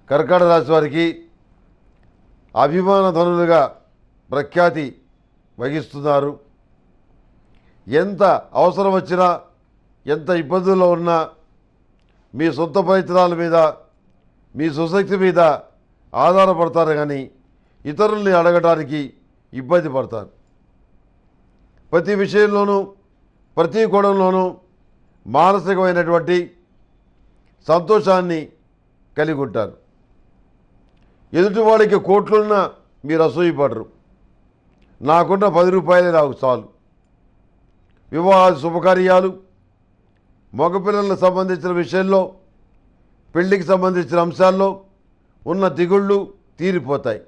కర్కాటక రాశి వారికి అభిమాన ధనులుగా ప్రఖ్యాతి వహిస్తున్నారు ఎంత అవసరం వచ్చినా ఎంత ఇబ్బందుల్లో ఉన్నా మీ సొంత ప్రయత్నాల మీద మీ సుశక్తి మీద ఆధారపడతారు కానీ ఇతరుల్ని అడగడానికి ఇబ్బంది పడతారు ప్రతి విషయంలోనూ ప్రతి కోణంలోనూ మానసికమైనటువంటి సంతోషాన్ని కలిగి ఉంటారు ఎదుటివాడికి కోట్లున్నా మీరు అసూయపడరు నాకున్న పది రూపాయలే నాకు చాలు వివాహ శుభకార్యాలు మగపిల్లలకు సంబంధించిన విషయంలో పెళ్లికి సంబంధించిన అంశాల్లో ఉన్న దిగుళ్ళు తీరిపోతాయి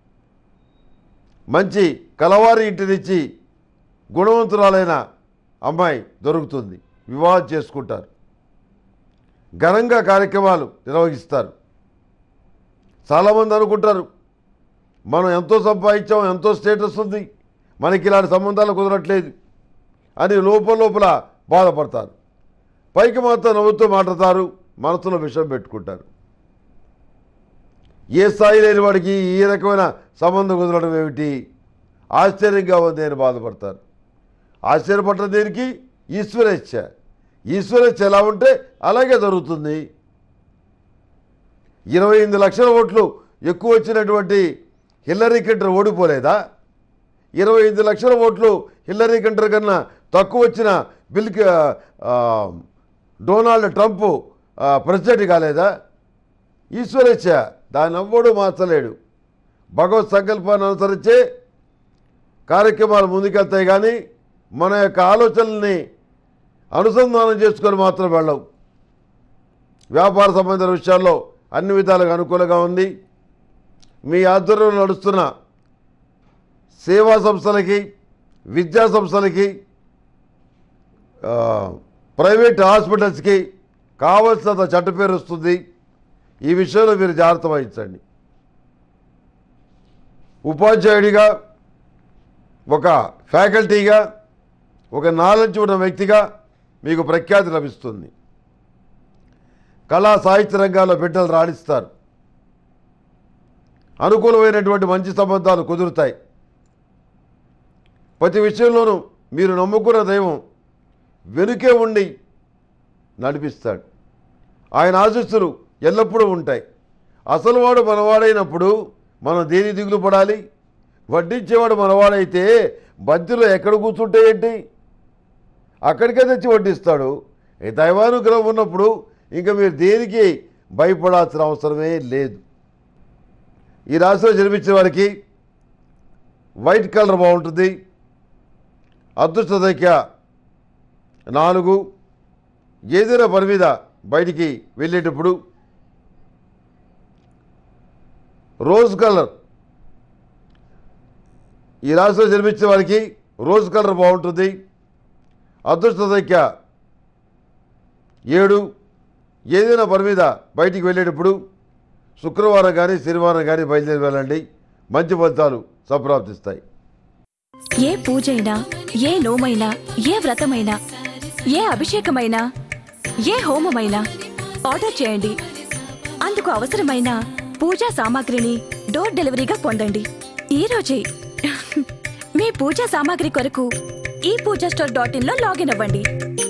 మంచి కలవారి ఇంటి నుంచి గుణవంతురాలైన అమ్మాయి దొరుకుతుంది వివాహం చేసుకుంటారు ఘనంగా కార్యక్రమాలు నిర్వహిస్తారు చాలామంది అనుకుంటారు మనం ఎంతో సంపాదించాం ఎంతో స్టేటస్ ఉంది మనకి ఇలాంటి సంబంధాలు కుదరట్లేదు అని లోపల లోపల బాధపడతారు పైకి మాత్రం నవ్వుతూ మాట్లాడతారు మనసులో విషయం పెట్టుకుంటారు ఏ స్థాయి లేని వాడికి ఈ రకమైన సంబంధం కుదరడం ఏమిటి ఆశ్చర్యంగా ఉంది అని బాధపడతారు ఆశ్చర్యపడ్డ దేనికి ఈశ్వరేచ్ఛ ఈశ్వరేచ్ఛ ఎలా ఉంటే అలాగే జరుగుతుంది ఇరవై ఎనిమిది లక్షల ఓట్లు ఎక్కువ వచ్చినటువంటి హిల్లరీ క్లింటన్ ఓడిపోలేదా ఇరవై ఎనిమిది లక్షల ఓట్లు హిల్లరీ క్లింటన్ కన్నా తక్కువ వచ్చిన బిల్ కి- ఆ, డొనాల్డ్ ట్రంప్ ఆ, ప్రెసిడెంట్ కాలేదా ఈశ్వరేచ్ఛ దాన్ని ఎవ్వడూ మార్చలేడు భగవత్ సంకల్పాన్ని అనుసరించే కార్యక్రమాలు ముందుకెళ్తాయి కానీ మన యొక్క ఆలోచనల్ని అనుసంధానం చేసుకొని మాత్రం వెళ్ళవు వ్యాపార సంబంధించిన విషయాల్లో అన్ని విధాలుగా అనుకూలంగా ఉంది మీ ఆధ్వర్యంలో నడుస్తున్న సేవా సంస్థలకి విద్యా సంస్థలకి ఆ, ప్రైవేట్ హాస్పిటల్స్కి కావలసినంత చట్ట పేరు వస్తుంది ఈ విషయంలో మీరు జాగ్రత్త వహించండి ఉపాధ్యాయుడిగా ఒక ఫ్యాకల్టీగా ఒక నాలెడ్జ్ ఉన్న వ్యక్తిగా మీకు ప్రఖ్యాతి లభిస్తుంది కళా సాహిత్య రంగాల్లో బిడ్డలు రాణిస్తారు అనుకూలమైనటువంటి మంచి సంబంధాలు కుదురుతాయి ప్రతి విషయంలోనూ మీరు నమ్ముకున్న దైవం వెనుకే ఉండి నడిపిస్తాడు ఆయన ఆశిస్సులు ఎల్లప్పుడూ ఉంటాయి అసలు వాడు మనవాడైనప్పుడు మనం దేని దిగులు పడాలి వడ్డించేవాడు మనవాడైతే బంతిలో ఎక్కడ కూర్చుంటే ఏంటి అక్కడికే తెచ్చి వడ్డిస్తాడు ఈ దైవానుగ్రహం ఉన్నప్పుడు ఇంకా మీరు దేనికి భయపడాల్సిన అవసరమే లేదు ఈ రాశిలో జన్మించిన వారికి వైట్ కలర్ బాగుంటుంది అదృష్ట సంఖ్య నాలుగు ఏదైనా పని మీద బయటికి వెళ్ళేటప్పుడు రోజ్ కలర్ ఈ రాశిలో జన్మించిన వారికి రోజ్ కలర్ బాగుంటుంది అదృష్ట సంఖ్య ఏడు ఏదైనా పని మీద బయటికి వెళ్ళేటప్పుడు శుక్రవారం కానీ శనివారం కానీ బయలుదేరి వెళ్ళండి మంచి ఫలితాలు సంప్రాప్తిస్తాయి ఏ పూజైనా ఏ నోమైనా ఏ వ్రతమైనా ఏ అభిషేకమైనా ఏ హోమమైనా ఆర్డర్ చేయండి అందుకు అవసరమైన పూజా సామాగ్రిని డోర్ డెలివరీగా పొందండి ఈ రోజే మీ పూజా సామాగ్రి కొరకు ఈ పూజా స్టోర్ డాట్ ఇన్ లో లాగిన్ అవ్వండి